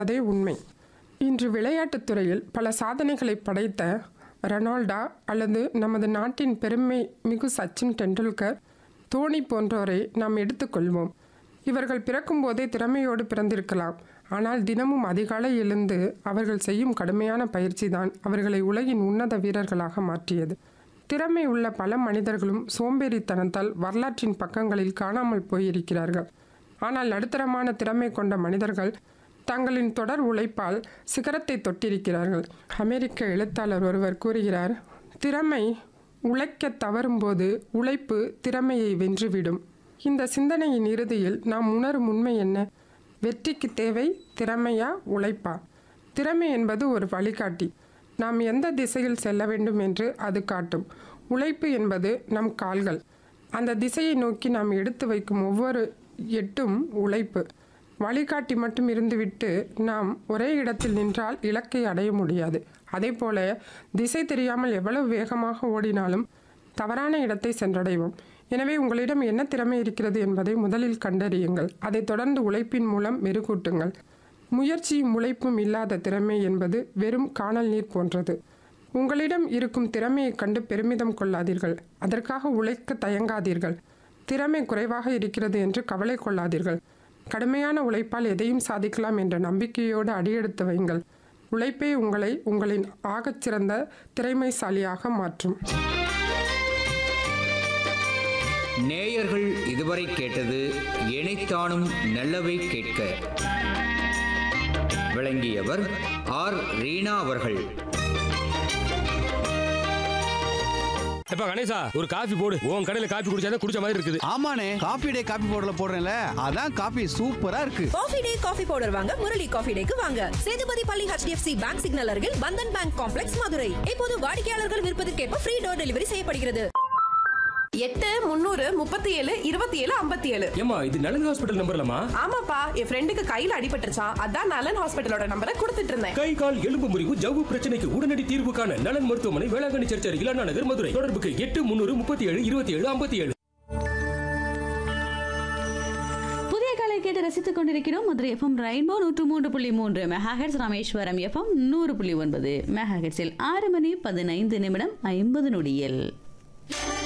அதே உண்மை இன்று விளையாட்டுத் துறையில் பல சாதனைகளை படைத்த ரொனால்டா அல்லது நமது நாட்டின் பெருமை மிகு சச்சின் டெண்டுல்கர் தோனி போன்றோரை நாம் எடுத்துக்கொள்வோம் இவர்கள் பிறக்கும்போதே திறமையோடு பிறந்திருக்கலாம் ஆனால் தினமும் அதிகாலை எழுந்து அவர்கள் செய்யும் கடுமையான பயிற்சி தான் அவர்களை உலகின் உன்னத வீரர்களாக மாற்றியது திறமை உள்ள பல மனிதர்களும் சோம்பேறித்தனத்தால் வரலாற்றின் பக்கங்களில் காணாமல் போயிருக்கிறார்கள் ஆனால் நடுத்தரமான திறமை கொண்ட மனிதர்கள் தங்களின் தொடர் உழைப்பால் சிகரத்தை தொட்டிருக்கிறார்கள் அமெரிக்க எழுத்தாளர் ஒருவர் கூறுகிறார் திறமை உழைக்க தவறும்போது உழைப்பு திறமையை வென்றுவிடும் இந்த சிந்தனையின் இறுதியில் நாம் உணரும் உண்மை என்ன வெற்றிக்கு தேவை திறமையா உழைப்பா திறமை என்பது ஒரு வழிகாட்டி நாம் எந்த திசையில் செல்ல வேண்டும் என்று அது காட்டும் உழைப்பு என்பது நம் கால்கள் அந்த திசையை நோக்கி நாம் எடுத்து வைக்கும் ஒவ்வொரு எட்டும் உழைப்பு வழிகாட்டி மட்டும் இருந்துவிட்டு நாம் ஒரே இடத்தில் நின்றால் இலக்கை அடைய முடியாது அதே போல திசை தெரியாமல் எவ்வளவு வேகமாக ஓடினாலும் தவறான இடத்தை சென்றடைவோம் எனவே உங்களிடம் என்ன திறமை இருக்கிறது என்பதை முதலில் கண்டறியுங்கள் அதைத் தொடர்ந்து உழைப்பின் மூலம் மெருகூட்டுங்கள் முயற்சியும் உழைப்பும் இல்லாத திறமை என்பது வெறும் காணல் நீர் போன்றது உங்களிடம் இருக்கும் திறமையைக் கண்டு பெருமிதம் கொள்ளாதீர்கள் அதற்காக உழைக்க தயங்காதீர்கள் திறமை குறைவாக இருக்கிறது என்று கவலை கொள்ளாதீர்கள் கடுமையான உழைப்பால் எதையும் சாதிக்கலாம் என்ற நம்பிக்கையோடு அடியெடுத்து வைங்கள் உழைப்பே உங்களை உங்களின் ஆகச்சிறந்த திறமைசாலியாக மாற்றும் நேயர்கள் இதுவரை கேட்டது இணைத்தானும் நல்லவை கேட்க விளங்கியவர் ஆர் ரீனா அவர்கள் எப்ப கணேசா ஒரு காஃபி போடு உன் கடையில காஃபி குடிச்சாதான் குடிச்ச மாதிரி இருக்குது ஆமாண்ணே காபி டே காபி பவுடர்ல போடுறேன்ல அதான் காபி சூப்பரா இருக்கு காஃபி டே காஃபி பவுடர் வாங்க முரளி காஃபி டேக்கு வாங்க சேதுபதி பள்ளி ஹெச்டிஎஃப்சி பேங்க் சிக்னல் அருகில் பந்தன் பேங்க் காம்ப்ளெக்ஸ் மதுரை இப்போது வாடிக்கையாளர்கள் விருப்பத்திற்கேற்ப ஃப்ரீ டோர் டெலிவரி செய்யப்படுகிறது எட்டு முந்நூறு முப்பத்தி ஏழு இருபத்தி ஏழு ஐம்பத்தி ஏழு ஏமா இது நலன் ஹாஸ்பிட்டல் நம்பர்லமா ஆமாப்பா என் ஃப்ரெண்டுக்கு கையில அடிபட்டுருச்சான் அதான் நலன் ஹாஸ்பிட்டலோட நம்பரை கொடுத்துட்டு இருந்தேன் கை கால் எலும்பு முறிவு ஜவ்வு பிரச்சனைக்கு உடனடி தீர்வு காண நலன் மருத்துவமனை வேளாங்கண்ணி சர்ச் அருகில் அண்ணா நகர் மதுரை தொடர்புக்கு எட்டு முன்னூறு முப்பத்தி ஏழு இருபத்தி ஏழு ஐம்பத்தி ஏழு புதிய கலை கேட்டு ரசித்துக் கொண்டிருக்கிறோம் மதுரை எஃப்எம் ரெயின்போ நூற்று மூன்று புள்ளி மூன்று மெகாஹெட்ஸ் ராமேஸ்வரம் எஃப்எம் நூறு புள்ளி ஒன்பது மெகாஹெட்ஸில் ஆறு மணி பதினைந்து நிமிடம் ஐம்பது நொடியில்